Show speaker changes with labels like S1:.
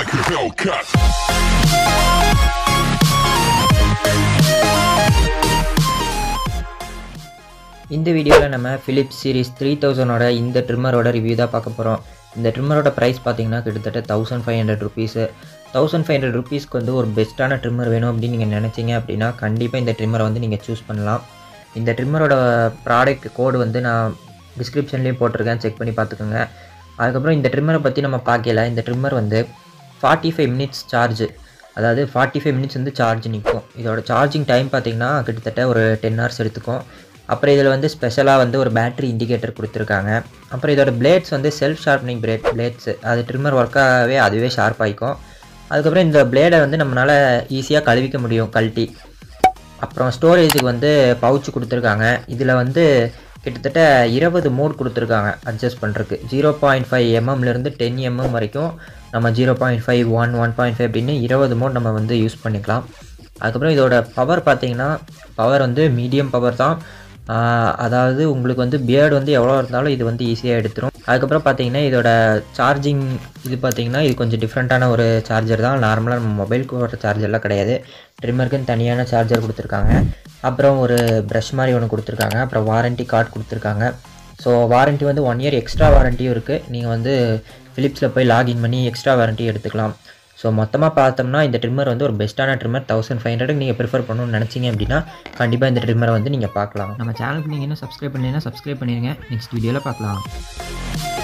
S1: like a Hellcat.
S2: இந்த வீடியோவில் நம்ம ஃபிலிப்ஸ் சீரிஸ் த்ரீ தௌசண்டோட இந்த ட்ரிம்மரோட ரிவ்யூ தான் பார்க்க போகிறோம் இந்த ட்ரிம்மரோட ப்ரைஸ் பார்த்தீங்கன்னா கிட்டத்தட்ட thousand five hundred rupees thousand five hundred ருபீஸ்க்கு வந்து ஒரு பெஸ்ட்டான ட்ரிம்மர் வேணும் அப்படின்னு நீங்கள் நினச்சிங்க அப்படின்னா கண்டிப்பாக இந்த ட்ரிம்மரை வந்து நீங்கள் சூஸ் பண்ணலாம் இந்த ட்ரிம்மரோட ப்ராடக்ட் கோடு வந்து நான் டிஸ்கிரிப்ஷன்லேயும் போட்டிருக்கேன் செக் பண்ணி பார்த்துக்கோங்க அதுக்கப்புறம் இந்த ட்ரிம்மரை பற்றி நம்ம பார்க்கல இந்த ட்ரிம்மர் வந்து ஃபார்ட்டி ஃபைவ் மினிட்ஸ் சார்ஜ் அதாவது ஃபார்ட்டி ஃபைவ் மினிட்ஸ் வந்து சார்ஜ் நிற்கும் இதோட சார்ஜிங் டைம் பார்த்தீங்கன்னா கிட்டத்தட்ட ஒரு டென் ஹவர்ஸ் எடுத்துக்கும் அப்புறம் இதில் வந்து ஸ்பெஷலாக வந்து ஒரு பேட்டரி இண்டிகேட்டர் கொடுத்துருக்காங்க அப்புறம் இதோட பிளேட்ஸ் வந்து செல்ஃப் ஷார்ப்னிங் பிளேட் பிளேட்ஸ் அது ட்ரிம்மர் ஒர்க்காகவே அதுவே ஷார்ப் ஆகிக்கும் அதுக்கப்புறம் இந்த பிளேடை வந்து நம்மளால் ஈஸியாக கழுவிக்க முடியும் கழட்டி அப்புறம் ஸ்டோரேஜுக்கு வந்து பவுச் கொடுத்துருக்காங்க இதில் வந்து கிட்டத்தட்ட இருபது மோட் கொடுத்துருக்காங்க அட்ஜஸ்ட் பண்ணுறதுக்கு ஜீரோ பாயிண்ட் ஃபைவ் எம்எம்லேருந்து டென் எம்எம் வரைக்கும் நம்ம zero point five one one point five அப்படின்னு இருபது மோட் நம்ம வந்து யூஸ் பண்ணிக்கலாம் அதுக்கப்புறம் இதோட பவர் பார்த்தீங்கன்னா பவர் வந்து மீடியம் பவர் தான் ஆஹ் அதாவது உங்களுக்கு வந்து பியர்டு வந்து எவ்வளோ இருந்தாலும் இது வந்து ஈஸியாக எடுத்துரும் அதுக்கப்புறம் பார்த்தீங்கன்னா இதோட சார்ஜிங் இது பார்த்தீங்கன்னா இது கொஞ்சம் டிஃப்ரெண்ட்டான ஒரு சார்ஜர் தான் நார்மலாக நம்ம மொபைலுக்கு வர சார்ஜர்லாம் கிடையாது ட்ரிம்மருக்குன்னு தனியான சார்ஜர் கொடுத்துருக்காங்க அப்புறம் ஒரு ப்ரஷ் மாதிரி ஒன்று கொடுத்துருக்காங்க அப்புறம் வாரண்டி கார்டு கொடுத்துருக்காங்க ஸோ வாரண்ட்டி வந்து ஒன் இயர் எக்ஸ்ட்ரா வாரண்ட்டியும் இருக்குது நீங்கள் வந்து ஃபிலிப்ஸில் போய் லாகின் பண்ணி எக்ஸ்ட்ரா வாரண்ட்டி எடுத்துக்கலாம் ஸோ மொத்தமாக பார்த்தோம்னா இந்த ட்ரிம்மர் வந்து ஒரு பெஸ்ட்டான ட்ரிம்மர் தௌசண்ட் ஃபைவ் ஹண்ட்ரட் நீங்கள் ப்ரிஃபர் பண்ணணும்னு நினச்சிங்க அப்படின்னா கண்டிப்பாக இந்த ட்ரிம்மரை வந்து நீங்கள் பார்க்கலாம் நம்ம சேனலுக்கு நீங்கள் இன்னும் சப்ஸ்கிரைப் பண்ணலைன்னா சப்ஸ்கிரைப் பண்ணிடுங்க நெக்ஸ்ட் வீடியோவில் பார்க்கலாம்